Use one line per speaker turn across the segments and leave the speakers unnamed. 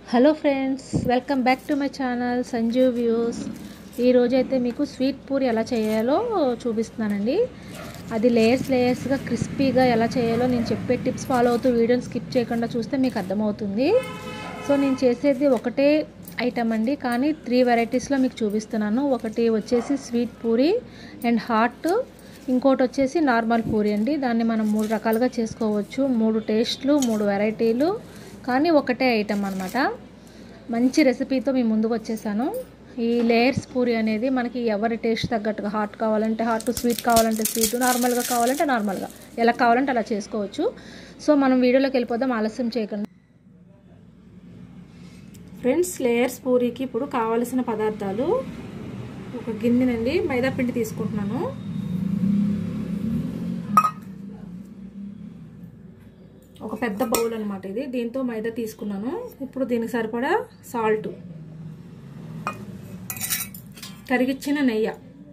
Hello friends welcome back to my channel Sanju views ఈరోజైతే మీకు sweet puri ఎలా చేయాలో చూపిస్తున్నానండి అది లేయర్స్ లేయర్స్గా క్రిస్పీగా ఎలా చేయాలో నేను చెప్పే టిప్స్ ఫాలో అవుతూ వీడియోని స్కిప్ చేయకుండా చూస్తే మీకు అర్థమవుతుంది సో నేను చేసేది ఒకటే ఐటమ్ అండి కానీ త్రీ వెరైటీస్లో మీకు చూపిస్తున్నాను ఒకటి వచ్చేసి స్వీట్ పూరి అండ్ హాట్ ఇంకోటి వచ్చేసి నార్మల్ పూరి అండి దాన్ని మనం మూడు రకాలుగా చేసుకోవచ్చు మూడు టేస్ట్లు మూడు వెరైటీలు కానీ ఒకటే ఐటమ్ అనమాట మంచి రెసిపీతో మీ ముందుకు వచ్చేసాను ఈ లేయర్స్ పూరి అనేది మనకి ఎవరి టేస్ట్ తగ్గట్టుగా హాట్ కావాలంటే హాట్ స్వీట్ కావాలంటే స్వీట్ నార్మల్గా కావాలంటే నార్మల్గా ఎలా కావాలంటే అలా చేసుకోవచ్చు సో మనం వీడియోలోకి వెళ్ళిపోదాం ఆలస్యం చేయకుండా ఫ్రెండ్స్ లేయర్స్ పూరికి ఇప్పుడు కావలసిన పదార్థాలు ఒక గిన్నెనండి మైదా పిండి తీసుకుంటున్నాను ఒక పెద్ద బౌల్ అనమాట ఇది దీంతో మైదా తీసుకున్నాను ఇప్పుడు దీనికి సరిపడా సాల్ట్ కరిగిచ్చిన నెయ్యి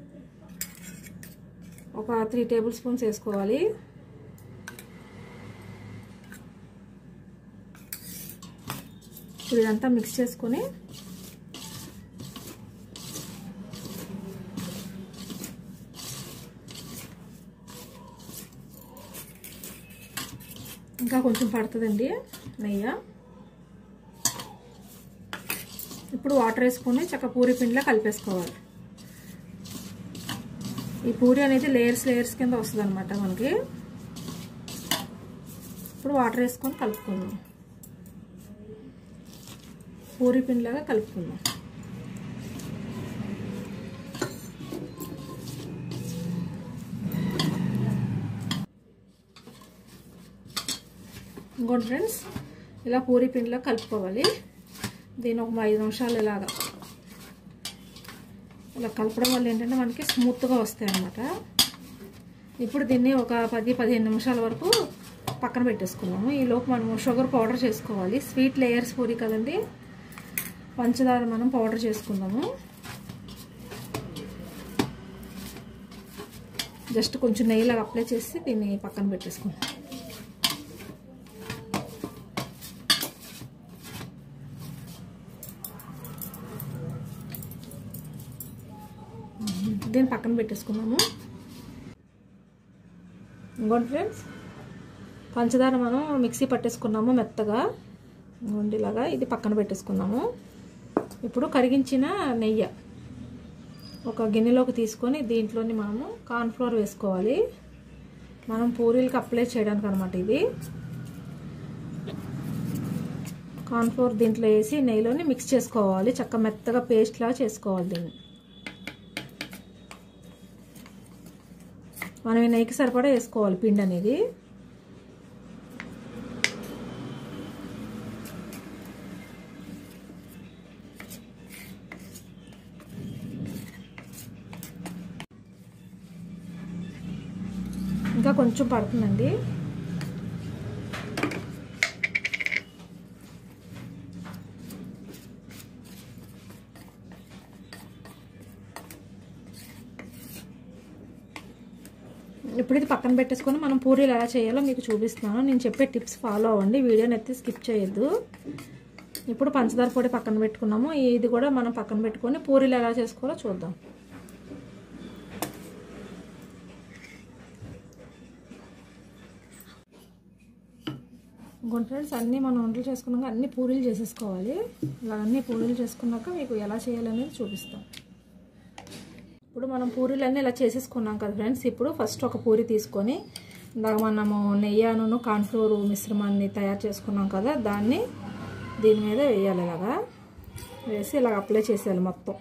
ఒక త్రీ టేబుల్ స్పూన్స్ వేసుకోవాలి ఇదంతా మిక్స్ చేసుకొని ఇంకా కొంచెం పడుతుందండి నెయ్యి ఇప్పుడు వాటర్ వేసుకొని చక్క పూరి పిండిలో కలిపేసుకోవాలి ఈ పూరి అనేది లేయర్స్ లేయర్స్ కింద వస్తుంది అనమాట మనకి ఇప్పుడు వాటర్ వేసుకొని కలుపుకుందాం పూరి పిండిలాగా కలుపుకుందాం ఇంకోటి ఫ్రెండ్స్ ఇలా పూరి పిండిలో కలుపుకోవాలి దీని ఒక ఐదు నిమిషాలు ఇలాగా ఇలా కలపడం వల్ల ఏంటంటే మనకి స్మూత్గా వస్తాయి అన్నమాట ఇప్పుడు దీన్ని ఒక పది పదిహేను నిమిషాల వరకు పక్కన పెట్టేసుకున్నాము ఈలోపు మనము షుగర్ పౌడర్ చేసుకోవాలి స్వీట్ లేయర్స్ పూరి కదండి పంచదార మనం పౌడర్ చేసుకుందాము జస్ట్ కొంచెం నెయ్యిలాగా అప్లై చేసి దీన్ని పక్కన పెట్టేసుకుందాం దీన్ని పక్కన పెట్టేసుకున్నాము ఇంకోటి ఫ్రెండ్స్ పంచదార మనం మిక్సీ పట్టేసుకున్నాము మెత్తగా వండిలాగా ఇది పక్కన పెట్టేసుకున్నాము ఇప్పుడు కరిగించిన నెయ్యి ఒక గిన్నెలోకి తీసుకొని దీంట్లోని మనము కార్న్ఫ్లోర్ వేసుకోవాలి మనం పూరీలకు అప్లై చేయడానికి అనమాట ఇది కార్న్ఫ్లోర్ దీంట్లో వేసి నెయ్యిలోని మిక్స్ చేసుకోవాలి చక్క మెత్తగా పేస్ట్లా చేసుకోవాలి దీన్ని మనం ఈ నెయ్యికి సరిపడా వేసుకోవాలి పిండి అనేది ఇంకా కొంచెం పడుతుందండి ఇప్పుడు ఇది పక్కన పెట్టేసుకొని మనం పూరీలు ఎలా చేయాలో మీకు చూపిస్తున్నాను నేను చెప్పే టిప్స్ ఫాలో అవ్వండి వీడియోని అయితే స్కిప్ చేయొద్దు ఇప్పుడు పంచదార పొడి పక్కన పెట్టుకున్నాము ఇది కూడా మనం పక్కన పెట్టుకొని పూరీలు ఎలా చేసుకోవాలో చూద్దాం ఇంకోటి ఫ్రెండ్స్ అన్నీ మనం వంటలు చేసుకున్నాక అన్ని పూరీలు చేసేసుకోవాలి ఇలా అన్ని పూరీలు చేసుకున్నాక మీకు ఎలా చేయాలనేది చూపిస్తాం ఇప్పుడు మనం పూరీలన్నీ ఇలా చేసేసుకున్నాం కదా ఫ్రెండ్స్ ఇప్పుడు ఫస్ట్ ఒక పూరి తీసుకొని ఇందాక మనము నెయ్యాను కార్న్ఫ్లోర్ మిశ్రమాన్ని తయారు చేసుకున్నాం కదా దాన్ని దీని మీద వేయాలి ఇలాగా వేసి ఇలా అప్లై చేసేయాలి మొత్తం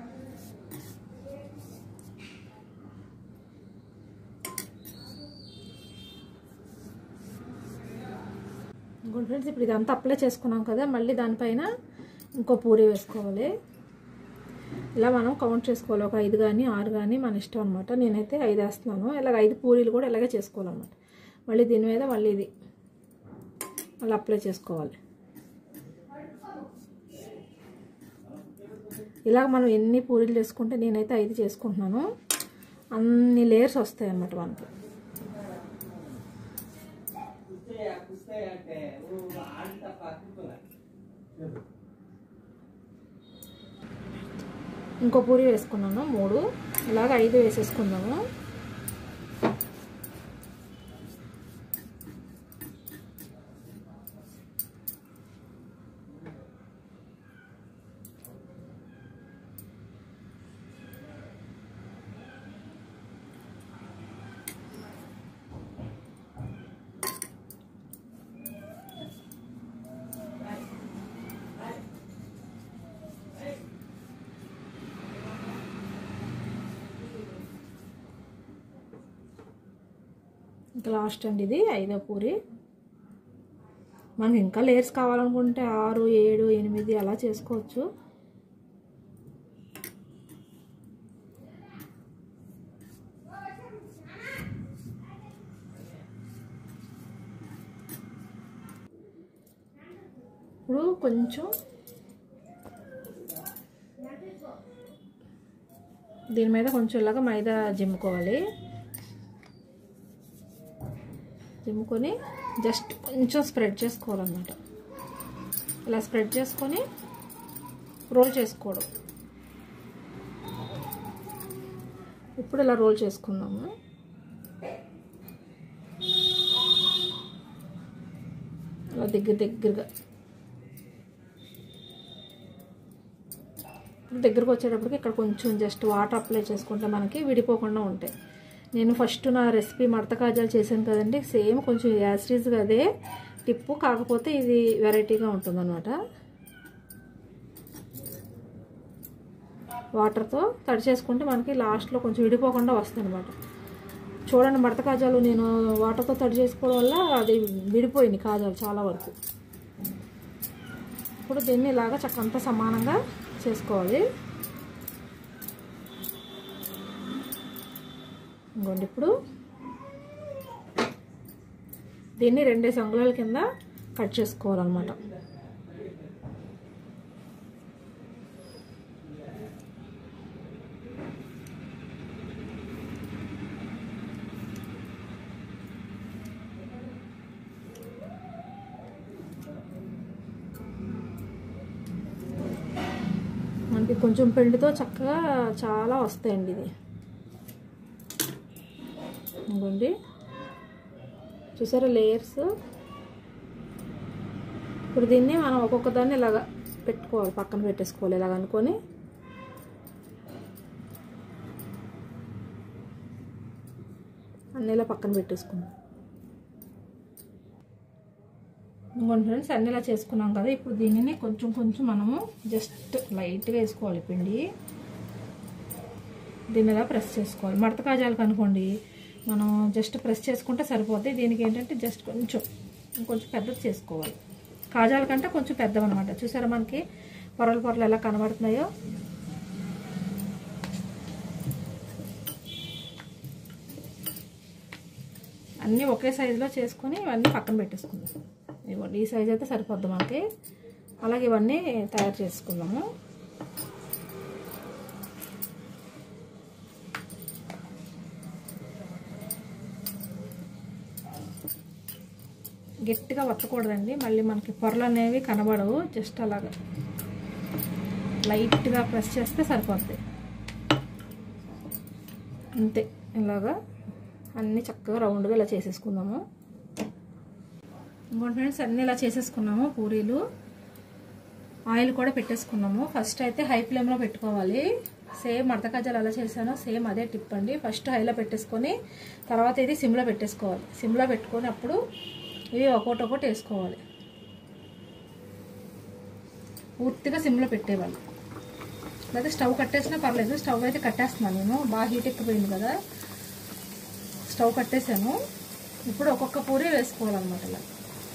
ఇంకోటి ఫ్రెండ్స్ ఇప్పుడు ఇదంతా అప్లై చేసుకున్నాం కదా మళ్ళీ దానిపైన ఇంకో పూరి వేసుకోవాలి ఇలా మనం కౌంట్ చేసుకోవాలి ఒక ఐదు కానీ ఆరు కానీ మన ఇష్టం అనమాట నేనైతే ఐదు వేస్తున్నాను ఇలాగ ఐదు పూరీలు కూడా ఇలాగే చేసుకోవాలన్నమాట మళ్ళీ దీని మీద మళ్ళీ ఇది అలా అప్లై చేసుకోవాలి ఇలాగ మనం ఎన్ని పూరీలు చేసుకుంటే నేనైతే ఐదు చేసుకుంటున్నాను అన్ని లేయర్స్ వస్తాయి అన్నమాట మనకి ఇంకో పూరి వేసుకున్నాను మూడు ఇలాగ ఐదు వేసేసుకుందాము ఇంకా లాస్ట్ అండి ఇది ఐదో పూరి మనకి ఇంకా లేయర్స్ కావాలనుకుంటే ఆరు ఏడు ఎనిమిది అలా చేసుకోవచ్చు ఇప్పుడు కొంచెం దీని మీద కొంచెం ఇలాగా మైదా జిమ్ముకోవాలి జిమ్ముకొని జస్ట్ కొంచెం స్ప్రెడ్ చేసుకోవాలన్నమాట ఇలా స్ప్రెడ్ చేసుకొని రోల్ చేసుకోవడం ఇప్పుడు ఇలా రోల్ చేసుకుందాము అలా దగ్గర దగ్గరగా దగ్గరకు వచ్చేటప్పటికి ఇక్కడ కొంచెం జస్ట్ వాటర్ అప్లై చేసుకుంటే మనకి విడిపోకుండా ఉంటాయి నేను ఫస్ట్ నా రెసిపీ మడత కాజాలు చేశాను కదండి సేమ్ కొంచెం యాసిడ్గా అదే టిప్పు కాకపోతే ఇది వెరైటీగా ఉంటుందన్నమాట వాటర్తో తడి చేసుకుంటే మనకి లాస్ట్లో కొంచెం విడిపోకుండా వస్తుంది అనమాట చూడండి మడత కాజాలు నేను వాటర్తో తడి చేసుకోవడం వల్ల అది విడిపోయింది కాజాలు చాలా వరకు ఇప్పుడు దీన్ని ఇలాగా చక్కంతా సమానంగా చేసుకోవాలి ఇంకోండి ఇప్పుడు దీన్ని రెండేసి అంగుళాల కింద కట్ చేసుకోవాలన్నమాట మనకి కొంచెం పిండితో చక్కగా చాలా వస్తాయండి ఇది ఇదిగోండి చూసారా లేయర్స్ ఇప్పుడు దీన్ని మనం ఒక్కొక్క దాన్ని ఇలాగ పెట్టుకోవాలి పక్కన పెట్టేసుకోవాలి ఇలాగ అనుకొని అన్నీ ఇలా పక్కన పెట్టేసుకుందాం ఇంకోటి ఫ్రెండ్స్ అన్నీ ఇలా చేసుకున్నాం కదా ఇప్పుడు దీనిని కొంచెం కొంచెం మనము జస్ట్ లైట్గా వేసుకోవాలి పిండి దీన్ని ఇలా ప్రెస్ చేసుకోవాలి మడత కాజాలకు అనుకోండి మనం జస్ట్ ప్రెస్ చేసుకుంటే సరిపోద్ది దీనికి ఏంటంటే జస్ట్ కొంచెం ఇంకొంచెం పెద్దది చేసుకోవాలి కాజాల కంటే కొంచెం పెద్దవన్నమాట చూసారా మనకి పొరలు పొరలు ఎలా కనబడుతున్నాయో అన్నీ ఒకే సైజులో చేసుకొని ఇవన్నీ పక్కన పెట్టేసుకుందాం ఇవ్వండి ఈ సైజ్ అయితే సరిపోద్ది మనకి అలాగే ఇవన్నీ తయారు చేసుకుందాము గట్టిగా వత్తకూడదండి మళ్ళీ మనకి పొరలు అనేవి కనబడవు జస్ట్ అలాగా లైట్గా ప్రెస్ చేస్తే సరిపోద్ది అంతే ఇలాగా అన్నీ చక్కగా రౌండ్గా ఇలా చేసేసుకుందాము ఇంకోటి ఫ్రెండ్స్ అన్నీ ఇలా చేసేసుకున్నాము పూరీలు ఆయిల్ కూడా పెట్టేసుకున్నాము ఫస్ట్ అయితే హై ఫ్లేమ్లో పెట్టుకోవాలి సేమ్ మడత కజ్జాలు ఎలా చేశానో సేమ్ అదే టిప్ అండి ఫస్ట్ హైలో పెట్టేసుకొని తర్వాత ఇది సిమ్లో పెట్టేసుకోవాలి సిమ్లో పెట్టుకొని అప్పుడు ఇవి ఒక్కొక్కటి ఒకటి వేసుకోవాలి పూర్తిగా సిమ్లో పెట్టేవాళ్ళు లేదా స్టవ్ కట్టేసినా పర్లేదు స్టవ్ అయితే కట్టేస్తున్నాను నేను బాగా హీట్ ఎక్కిపోయింది కదా స్టవ్ కట్టేసాను ఇప్పుడు ఒక్కొక్క పూరి వేసుకోవాలన్నమాట ఇలా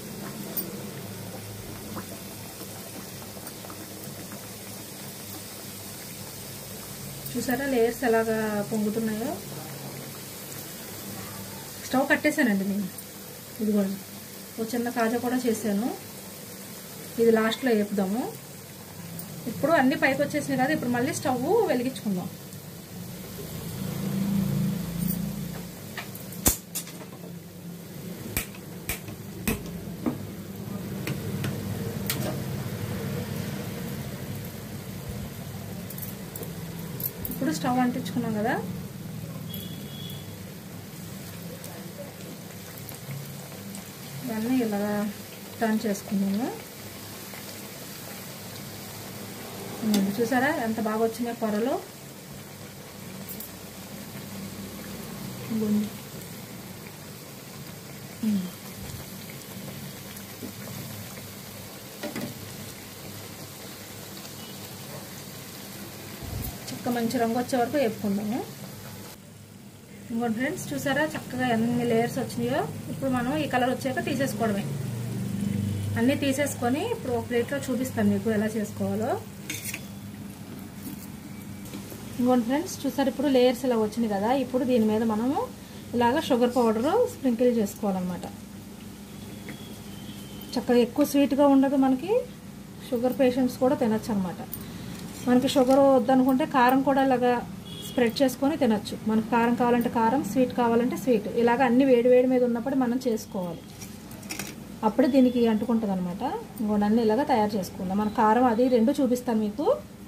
చూసారా లేయర్స్ ఎలాగా పొంగుతున్నాయో స్టవ్ కట్టేశానండి నేను ఇదిగోండి ఒక చిన్న కాజా కూడా చేశాను ఇది లాస్ట్లో వేపుదాము ఇప్పుడు అన్ని పైకి వచ్చేసినాయి కదా ఇప్పుడు మళ్ళీ స్టవ్ వెలిగించుకుందాం ఇప్పుడు స్టవ్ అంటించుకున్నాం కదా ఇవన్నీ ఇలా టర్న్ చేసుకున్నాము ఇదిగోండి, చూసారా ఎంత బాగా వచ్చినాయి పొరలు ఇదిగోండి. ఉమ్. చక్క మంచి రంగు వచ్చే వరకు వేపుకుందాము ఇంకోటి ఫ్రెండ్స్ చూసారా చక్కగా ఎన్ని లేయర్స్ వచ్చినాయో ఇప్పుడు మనం ఈ కలర్ వచ్చాక తీసేసుకోవడమే అన్నీ తీసేసుకొని ఇప్పుడు ఒక ప్లేట్లో చూపిస్తాను మీకు ఎలా చేసుకోవాలో ఇంకోటి ఫ్రెండ్స్ చూసారు ఇప్పుడు లేయర్స్ ఇలా వచ్చినాయి కదా ఇప్పుడు దీని మీద మనము ఇలాగ షుగర్ పౌడర్ స్ప్రింకిల్ చేసుకోవాలన్నమాట చక్కగా ఎక్కువ స్వీట్గా ఉండదు మనకి షుగర్ పేషెంట్స్ కూడా తినచ్చు అనమాట మనకి షుగర్ వద్దనుకుంటే కారం కూడా ఇలాగా స్ప్రెడ్ చేసుకొని తినచ్చు మనకు కారం కావాలంటే కారం స్వీట్ కావాలంటే స్వీట్ ఇలాగ అన్ని వేడి వేడి మీద ఉన్నప్పుడు మనం చేసుకోవాలి అప్పుడే దీనికి అంటుకుంటుంది అనమాట ఇంకోటి అన్ని ఇలాగ తయారు చేసుకుందాం మన కారం అది రెండు చూపిస్తాను మీకు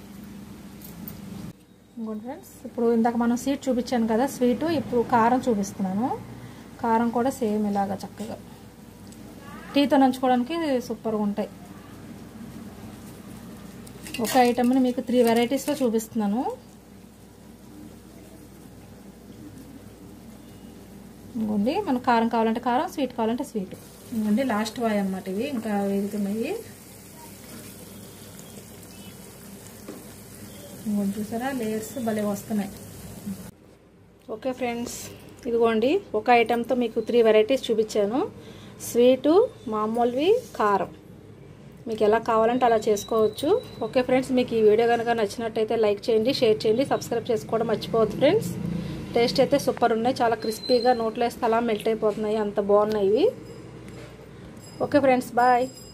ఇంకోటి ఫ్రెండ్స్ ఇప్పుడు ఇందాక మనం స్వీట్ చూపించాను కదా స్వీటు ఇప్పుడు కారం చూపిస్తున్నాను కారం కూడా సేమ్ ఇలాగా చక్కగా టీతో నంచుకోవడానికి సూపర్గా ఉంటాయి ఒక ఐటమ్ని మీకు త్రీ వెరైటీస్లో చూపిస్తున్నాను ఇంకోండి మనకు కారం కావాలంటే కారం స్వీట్ కావాలంటే స్వీట్ ఇంకోండి లాస్ట్ వాయ్ అనమాట ఇవి ఇంకా వేగుతున్నాయి ఇంకోటి చూసారా లేయర్స్ భలే వస్తున్నాయి ఓకే ఫ్రెండ్స్ ఇదిగోండి ఒక ఐటెంతో మీకు త్రీ వెరైటీస్ చూపించాను స్వీటు మామూలువి కారం మీకు ఎలా కావాలంటే అలా చేసుకోవచ్చు ఓకే ఫ్రెండ్స్ మీకు ఈ వీడియో కనుక నచ్చినట్టయితే లైక్ చేయండి షేర్ చేయండి సబ్స్క్రైబ్ చేసుకోవడం మర్చిపోవద్దు ఫ్రెండ్స్ టేస్ట్ అయితే సూపర్ ఉన్నాయి చాలా క్రిస్పీగా నోట్లో వేస్తే అలా మెల్ట్ అయిపోతున్నాయి అంత బాగున్నాయి ఇవి ఓకే ఫ్రెండ్స్ బాయ్